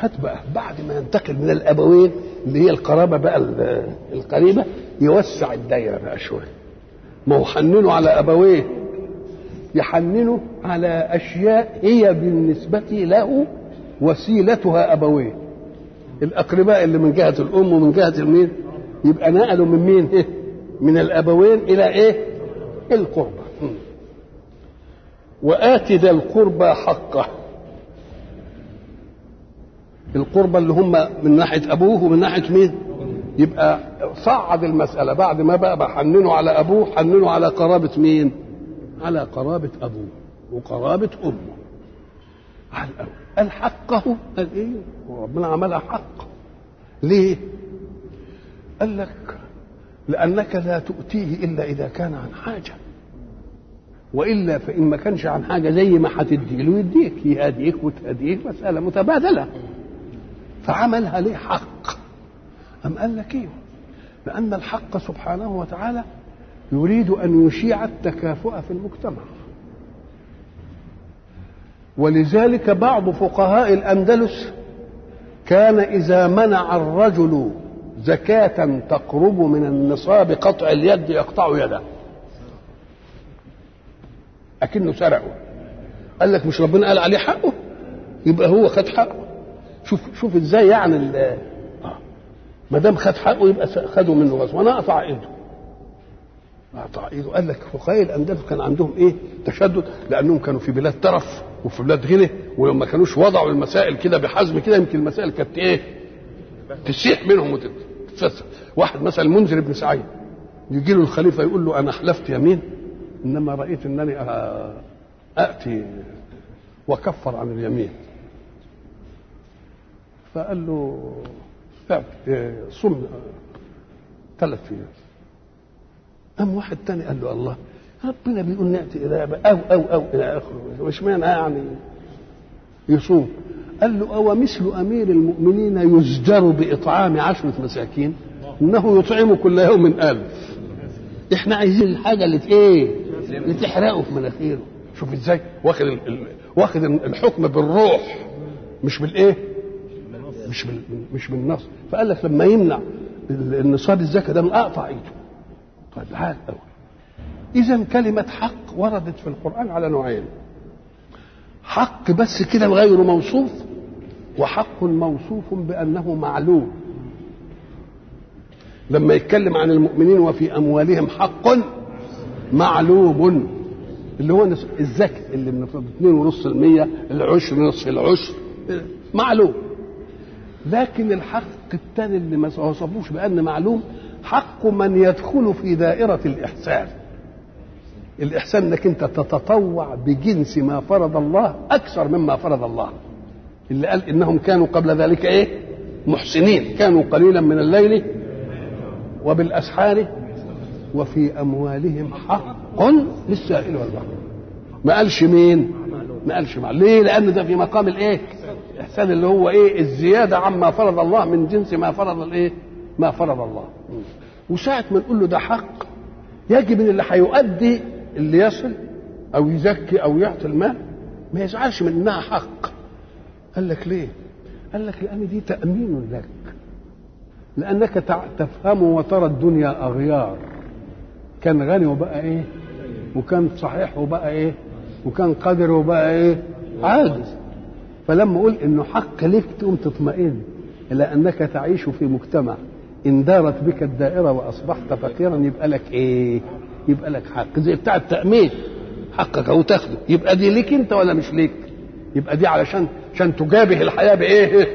هات بقى بعد ما ينتقل من الابوين اللي هي القرابه بقى القريبه يوسع الدايره بقى شويه ما هو حننوا على ابويه يحننوا على اشياء هي بالنسبه له وسيلتها ابويه الاقرباء اللي من جهه الام ومن جهه المين يبقى نقلوا من مين إيه؟ من الابوين الى ايه القربى وآت ذا القربى حقه القربى اللي هم من ناحيه ابوه ومن ناحيه مين يبقى صعد المساله بعد ما بقى بحننه على ابوه حننه على قرابه مين على قرابه ابوه وقرابه امه على الأول قال حقه قال ايه وربنا عملها حق ليه قال لك لانك لا تؤتيه الا اذا كان عن حاجه والا فان ما كانش عن حاجه زي ما هتدي له يديك يهديك وتهديك مساله متبادله فعملها ليه حق أم قال لك ايه لأن الحق سبحانه وتعالى يريد أن يشيع التكافؤ في المجتمع ولذلك بعض فقهاء الأندلس كان إذا منع الرجل زكاة تقرب من النصاب قطع اليد يقطع يده أكنه سرقه قال لك مش ربنا قال عليه حقه يبقى هو خد حقه شوف شوف ازاي يعني ال ما دام خد حقه يبقى خدوا منه غصب وانا اقطع ايده اقطع ايده قال لك فقهاء الاندلس كان عندهم ايه تشدد لانهم كانوا في بلاد ترف وفي بلاد غنى ولما كانوش وضعوا المسائل كده بحزم كده يمكن المسائل كانت ايه تسيح منهم وتتفسد واحد مثلا منذر بن سعيد يجي له الخليفه يقول له انا حلفت يمين انما رايت انني اتي وكفر عن اليمين فقال له صم ثلاث ايام قام واحد تاني قال له الله ربنا بيقول ناتي الى او او او الى اخره واشمعنى يعني يصوم قال له او مثل امير المؤمنين يزجر باطعام عشره مساكين انه يطعم كل يوم الف احنا عايزين الحاجه اللي ايه اللي تحرقه في مناخيره شوف ازاي واخد ال... واخد الحكم بالروح مش بالايه مش بال... مش بالنص فقال لك لما يمنع النصاب الزكاه ده من اقطع ايده طيب هذا الاول اذا كلمه حق وردت في القران على نوعين حق بس كده غير موصوف وحق موصوف بانه معلوم لما يتكلم عن المؤمنين وفي اموالهم حق معلوم اللي هو الزكاة اللي بنفرض 2.5% العشر نصف العشر معلوم لكن الحق الثاني اللي ما وصفوش بأن معلوم حق من يدخل في دائرة الإحسان الإحسان أنك أنت تتطوع بجنس ما فرض الله أكثر مما فرض الله اللي قال إنهم كانوا قبل ذلك إيه محسنين كانوا قليلا من الليل وبالأسحار وفي أموالهم حق للسائل والمحروم ما قالش مين ما قالش مع ليه لأن ده في مقام الإيه الإحسان اللي هو إيه الزيادة عما فرض الله من جنس ما فرض الإيه ما فرض الله وساعة ما نقول له ده حق يجب ان اللي هيؤدي اللي يصل او يزكي او يعطي المال ما يزعلش من انها حق قال لك ليه قال لك لان دي تامين لك لانك تفهم وترى الدنيا اغيار كان غني وبقى ايه وكان صحيح وبقى ايه وكان قادر وبقى ايه عاجز فلما اقول انه حق ليك تقوم تطمئن الى انك تعيش في مجتمع ان دارت بك الدائره واصبحت فقيرا يبقى لك ايه يبقى لك حق زي بتاع التامين حقك او تاخده يبقى دي ليك انت ولا مش ليك يبقى دي علشان عشان تجابه الحياه بايه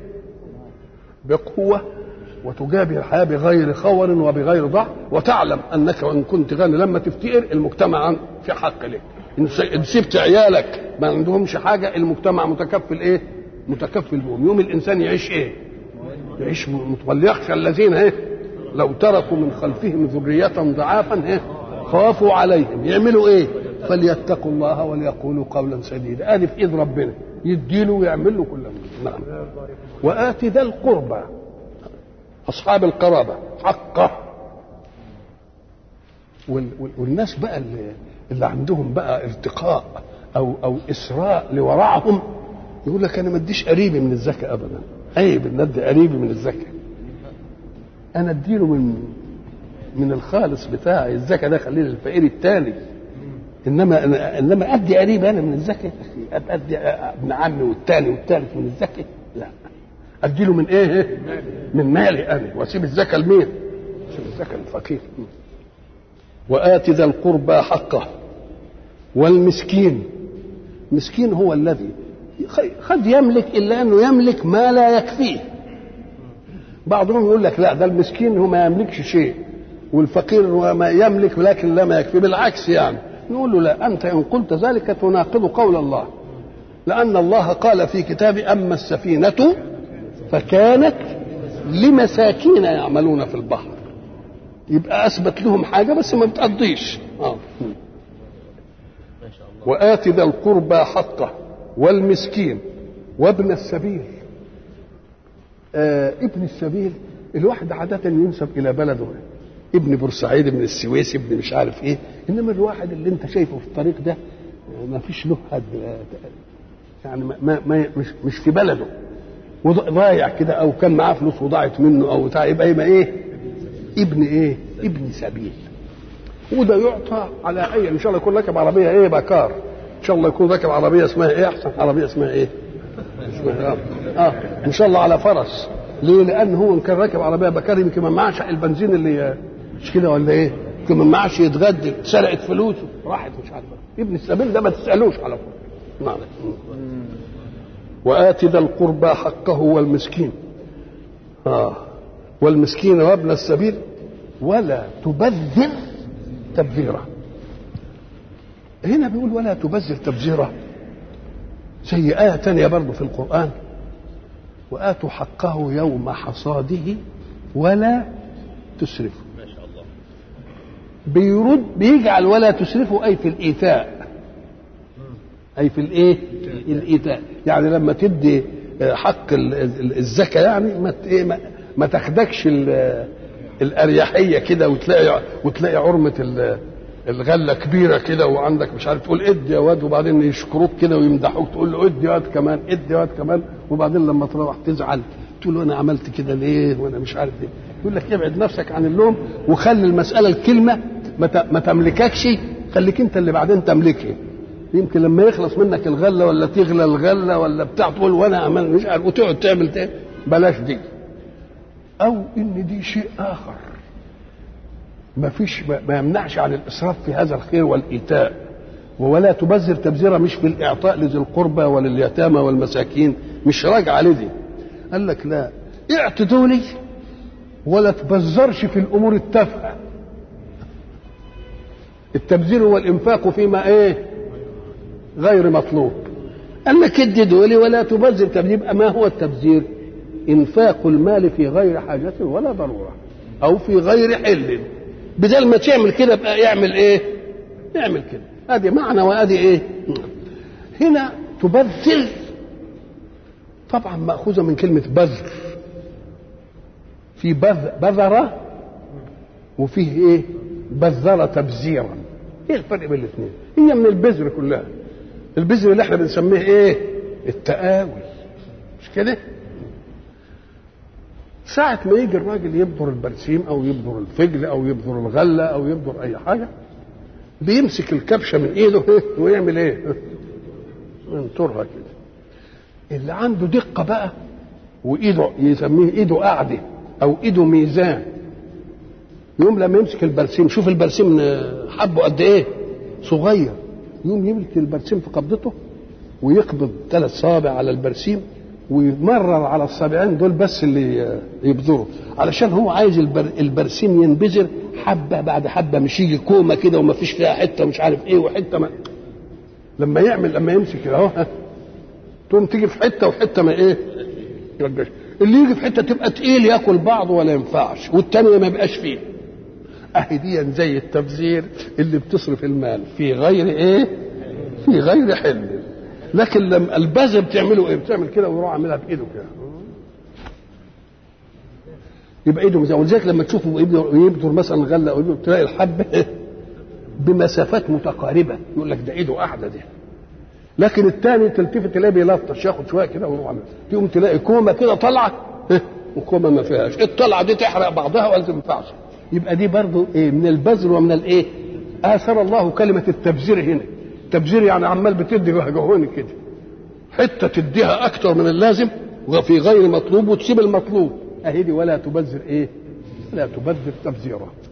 بقوه وتجابه الحياه بغير خور وبغير ضعف وتعلم انك وان كنت غني لما تفتقر المجتمع في حق لك ان سبت عيالك ما عندهمش حاجه المجتمع متكفل ايه متكفل بهم يوم الانسان يعيش ايه يعيش وليخشى الذين ايه لو تركوا من خلفهم ذرية ضعافا ايه خافوا عليهم يعملوا ايه فليتقوا الله وليقولوا قولا سديدا ادي في ايد ربنا يديله ويعمل له كل نعم وآت ذا القربى أصحاب القرابة حقه وال وال والناس بقى اللي, اللي عندهم بقى ارتقاء أو أو إسراء لورعهم يقول لك انا ما اديش قريبي من الزكاه ابدا عيب ان ادي قريبي من الزكاه انا اديله من من الخالص بتاعي الزكاه ده خليه للفقير التاني انما أنا انما ادي قريب انا من الزكاه ادي ابن عمي والتاني والتالت من الزكاه لا ادي له من ايه من مالي انا واسيب الزكاه لمين اسيب الزكاه للفقير وآت ذا القربى حقه والمسكين مسكين هو الذي قد يملك الا انه يملك ما لا يكفيه بعضهم يقول لك لا ده المسكين هو ما يملكش شيء والفقير هو ما يملك لكن لا ما يكفي بالعكس يعني نقول له لا انت ان قلت ذلك تناقض قول الله لان الله قال في كتابه اما السفينه فكانت لمساكين يعملون في البحر يبقى اثبت لهم حاجه بس ما بتقضيش اه وآت ذا القربى حقه والمسكين وابن السبيل آه ابن السبيل الواحد عادة ينسب إلى بلده ابن بورسعيد ابن السويس ابن مش عارف ايه انما الواحد اللي انت شايفه في الطريق ده ما فيش له حد يعني ما, ما مش مش في بلده وضايع كده او كان معاه فلوس وضاعت منه او بتاع يبقى يبقى ايه ابن ايه ابن سبيل وده يعطى على اي ان شاء الله يكون راكب عربيه ايه بكار ان شاء الله يكون راكب عربيه اسمها ايه احسن عربيه اسمها ايه اسمها اه, آه. ان شاء الله على فرس ليه لان هو ان كان راكب عربيه بكار يمكن ما معاش البنزين اللي مش كده ولا ايه يمكن ما معاش يتغدى سرقت فلوسه راحت مش عارف ابن السبيل ده ما تسالوش على طول نعم وآت ذا القربى حقه والمسكين آه والمسكين وابن السبيل ولا تبذر تبذيرا هنا بيقول ولا تبذر تبذيرا زي آية تانية برضه في القرآن وآتوا حقه يوم حصاده ولا تسرفوا ما شاء الله بيرد بيجعل ولا تسرفوا أي في الإيتاء أي في الإيه؟ الإيتاء يعني لما تدي حق الزكاة يعني ما إيه ما, ما تاخدكش الاريحيه كده وتلاقي وتلاقي عرمه الغله كبيره كده وعندك مش عارف تقول ادي يا واد وبعدين يشكروك كده ويمدحوك تقول له ادي يا واد كمان ادي يا واد كمان وبعدين لما تروح تزعل تقول له انا عملت كده ليه وانا مش عارف ايه يقول لك ابعد نفسك عن اللوم وخلي المساله الكلمه ما تملككش خليك انت اللي بعدين تملكها يمكن لما يخلص منك الغله ولا تغلى الغله ولا بتاع تقول وانا عملت مش عارف وتقعد تعمل تاني بلاش دي او ان دي شيء اخر ما فيش ما يمنعش عن الاسراف في هذا الخير والايتاء ولا تبذر تبذيرا مش في الاعطاء لذي القربى ولليتامى والمساكين مش راجع لدي قال لك لا اعط دولي ولا تبذرش في الامور التافهه التبذير هو الانفاق فيما ايه غير مطلوب قال لك ادي دولي ولا تبذر تبذير ما هو التبذير انفاق المال في غير حاجة ولا ضرورة او في غير حل بدل ما تعمل كده بقى يعمل ايه يعمل كده ادي معنى وادي ايه هنا تبذل طبعا مأخوذة من كلمة بذر في بذ بذرة وفيه ايه بذر تبذيرا ايه الفرق بين الاثنين هي من البذر كلها البذر اللي احنا بنسميه ايه التقاوي مش كده ساعة ما يجي الراجل يبذر البرسيم أو يبذر الفجل أو يبذر الغلة أو يبذر أي حاجة بيمسك الكبشة من إيده ويعمل إيه؟ ينطرها كده اللي عنده دقة بقى وإيده يسميه إيده قاعدة أو إيده ميزان يوم لما يمسك البرسيم شوف البرسيم حبه قد إيه؟ صغير يوم يمسك البرسيم في قبضته ويقبض ثلاث صابع على البرسيم ويمرر على الصابعين دول بس اللي يبذروا علشان هو عايز البر البرسيم ينبذر حبه بعد حبه مش يجي كومه كده وما فيش فيها حته مش عارف ايه وحته ما لما يعمل لما يمسك كده اهو تقوم تيجي في حته وحته ما ايه يرجعش اللي يجي في حته تبقى تقيل ياكل بعضه ولا ينفعش والتانية ما يبقاش فيه اهي دي زي التبذير اللي بتصرف المال في غير ايه في غير حل لكن لما البذر بتعمله ايه بتعمل كده ويروح عاملها بايده كده يبقى ايده مزي ولذلك لما تشوفه يبذر مثلا غله او يبذر تلاقي الحبه بمسافات متقاربه يقول لك ده ايده قاعده دي لكن الثاني تلتفت تلاقيه بيلطش ياخد شويه كده ويروح عامل. تقوم تلاقي كومه كده طالعه اه، وكومه ما فيهاش الطلعه دي تحرق بعضها ولا تنفعش يبقى دي برضو ايه من البذر ومن الايه اثر الله كلمه التبذير هنا التبذير يعني عمال بتدي وهجهوني كده حته تديها اكتر من اللازم وفي غير مطلوب وتسيب المطلوب اهي دي ولا تبذر ايه لا تبذر تبذيرا